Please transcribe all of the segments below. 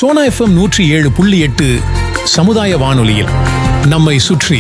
Sona FM நூற்றி ஏழு புள்ளி எட்டு சமுதாய வானொலியில் நம்மை சுற்றி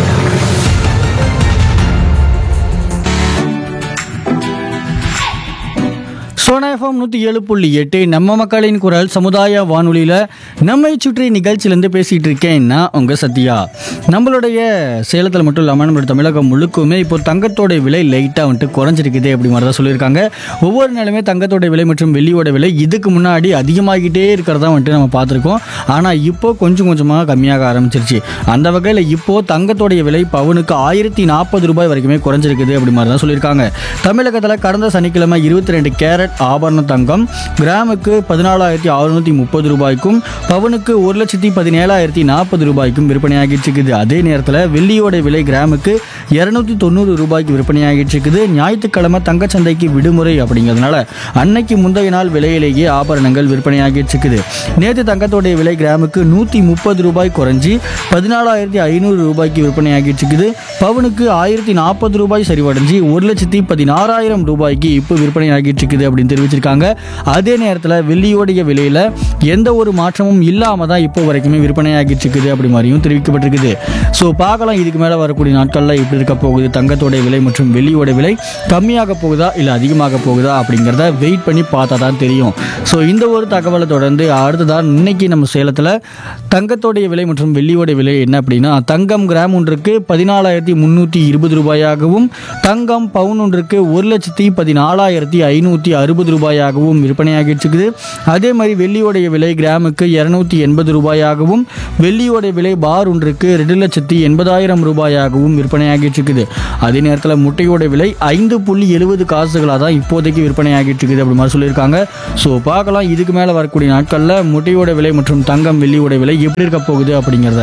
சோனா எஃப்எம் நூற்றி ஏழு புள்ளி எட்டு நம்ம மக்களின் குரல் சமுதாய வானொலியில் நம்மை சுற்றி நிகழ்ச்சியிலேருந்து பேசிகிட்டு இருக்கேன் நான் உங்கள் சத்யா நம்மளுடைய சேலத்தில் மட்டும் இல்லாமல் நம்மளோட தமிழகம் முழுக்குமே இப்போ தங்கத்தோட விலை லைட்டாக வந்துட்டு குறைஞ்சிருக்குது அப்படி மாதிரி தான் சொல்லியிருக்காங்க ஒவ்வொரு நாளுமே தங்கத்தோட விலை மற்றும் வெள்ளியோட விலை இதுக்கு முன்னாடி அதிகமாகிட்டே இருக்கிறதா வந்துட்டு நம்ம பார்த்துருக்கோம் ஆனால் இப்போ கொஞ்சம் கொஞ்சமாக கம்மியாக ஆரம்பிச்சிருச்சு அந்த வகையில் இப்போ தங்கத்தோடைய விலை பவுனுக்கு ஆயிரத்தி நாற்பது ரூபாய் வரைக்குமே குறைஞ்சிருக்குது அப்படி மாதிரி தான் சொல்லியிருக்காங்க தமிழகத்தில் கடந்த சனிக்கிழமை இருபத்தி ரெண்டு கேரட் ஆபரண தங்கம் கிராமுக்கு பதினாலாயிரத்தி அறுநூத்தி முப்பது ரூபாய்க்கும் பவுனுக்கு ஒரு லட்சத்தி பதினேழாயிரத்தி நாற்பது ரூபாய்க்கும் விற்பனையாகிட்டு இருக்குது அதே நேரத்தில் வெள்ளியோட விலை கிராமுக்கு இரநூத்தி தொண்ணூறு ரூபாய்க்கு விற்பனையாகிட்டு இருக்குது ஞாயிற்றுக்கிழமை தங்கச்சந்தைக்கு விடுமுறை அப்படிங்கிறதுனால அன்னைக்கு முந்தைய நாள் விலையிலேயே ஆபரணங்கள் விற்பனையாகிட்டு இருக்குது நேற்று தங்கத்தோடைய விலை கிராமுக்கு நூற்றி முப்பது ரூபாய் குறைஞ்சி பதினாலாயிரத்தி ஐநூறு ரூபாய்க்கு விற்பனையாகிட்டு இருக்குது பவுனுக்கு ஆயிரத்தி நாற்பது ரூபாய் சரிவடைஞ்சு ஒரு லட்சத்தி பதினாறாயிரம் ரூபாய்க்கு இப்போ விற்பனையாகிட்டு இருக்குது அப்படின்னு தெரிவிச்சிருக்காங்க அதே நேரத்தில் வெள்ளியோடைய விலையில் எந்த ஒரு மாற்றமும் இல்லாமல் தான் இப்போ வரைக்குமே விற்பனையாகிட்டு இருக்குது அப்படி மாதிரியும் தெரிவிக்கப்பட்டிருக்குது ஸோ பார்க்கலாம் இதுக்கு மேலே வரக்கூடிய நாட்களில் எப்படி இருக்க போகுது தங்கத்தோட விலை மற்றும் வெள்ளியோட விலை கம்மியாக போகுதா இல்லை அதிகமாக போகுதா அப்படிங்கிறத வெயிட் பண்ணி பார்த்தா தான் தெரியும் ஸோ இந்த ஒரு தகவலை தொடர்ந்து அடுத்ததான் இன்னைக்கு நம்ம சேலத்தில் தங்கத்தோடைய விலை மற்றும் வெள்ளியோட விலை என்ன அப்படின்னா தங்கம் கிராம் ஒன்றுக்கு பதினாலாயிரத்தி முந்நூற்றி இருபது ரூபாயாகவும் தங்கம் பவுன் ஒன்றுக்கு ஒரு லட்சத்தி பதினாலாயிரத்தி ஐநூற்றி அறுபது ரூபாயாகவும் விற்பனையாகிட்டு இருக்குது அதே மாதிரி வெள்ளியோடைய விலை கிராமுக்கு இரநூத்தி எண்பது ரூபாயாகவும் வெள்ளியோடைய விலை பார் ஒன்றுக்கு ரெண்டு லட்சத்தி எண்பதாயிரம் ரூபாயாகவும் விற்பனையாகிட்டு இருக்குது அதே நேரத்தில் முட்டையோட விலை ஐந்து புள்ளி எழுபது காசுகளாக தான் இப்போதைக்கு விற்பனையாகிட்டு இருக்குது அப்படி மாதிரி சொல்லியிருக்காங்க ஸோ பார்க்கலாம் இதுக்கு மேலே வரக்கூடிய நாட்களில் முட்டையோட விலை மற்றும் தங்கம் வெள்ளியோட விலை எப்படி இருக்க போகுது அப்படிங்கிறத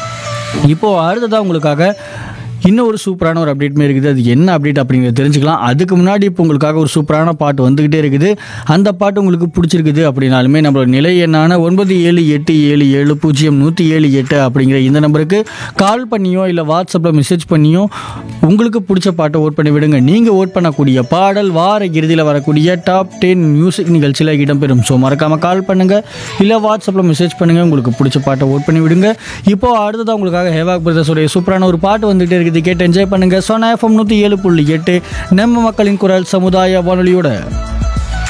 இப்போது அடுத்ததாக உங்களுக்காக இன்னும் ஒரு சூப்பரான ஒரு அப்டேட்மே இருக்குது அது என்ன அப்டேட் அப்படிங்கிறத தெரிஞ்சுக்கலாம் அதுக்கு முன்னாடி இப்போ உங்களுக்காக ஒரு சூப்பரான பாட்டு வந்துக்கிட்டே இருக்குது அந்த பாட்டு உங்களுக்கு பிடிச்சிருக்குது அப்படின்னாலுமே நம்மளோட நிலை எண்ணான ஒன்பது ஏழு எட்டு ஏழு ஏழு பூஜ்ஜியம் நூற்றி ஏழு எட்டு அப்படிங்கிற இந்த நம்பருக்கு கால் பண்ணியோ இல்லை வாட்ஸ்அப்பில் மெசேஜ் பண்ணியோ உங்களுக்கு பிடிச்ச பாட்டை ஓட் பண்ணி விடுங்க நீங்கள் ஓட் பண்ணக்கூடிய பாடல் வார இறுதியில் வரக்கூடிய டாப் டென் மியூசிக் நிகழ்ச்சியில் இடம்பெறும் ஸோ மறக்காமல் கால் பண்ணுங்கள் இல்லை வாட்ஸ்அப்பில் மெசேஜ் பண்ணுங்கள் உங்களுக்கு பிடிச்ச பாட்டை ஓட் பண்ணி விடுங்க இப்போ அடுத்ததாக உங்களுக்காக ஹேவாக் பிரதர்ஸோடைய சூப்பரான ஒரு பாட்டு வந்துகிட்டே இருக்குது கேட்டு என்ஜாய் பண்ணுங்கள் சோனா எஃப்எம் நூற்றி ஏழு புள்ளி எட்டு நம்ம மக்களின் குரல் சமுதாய வானொலியோட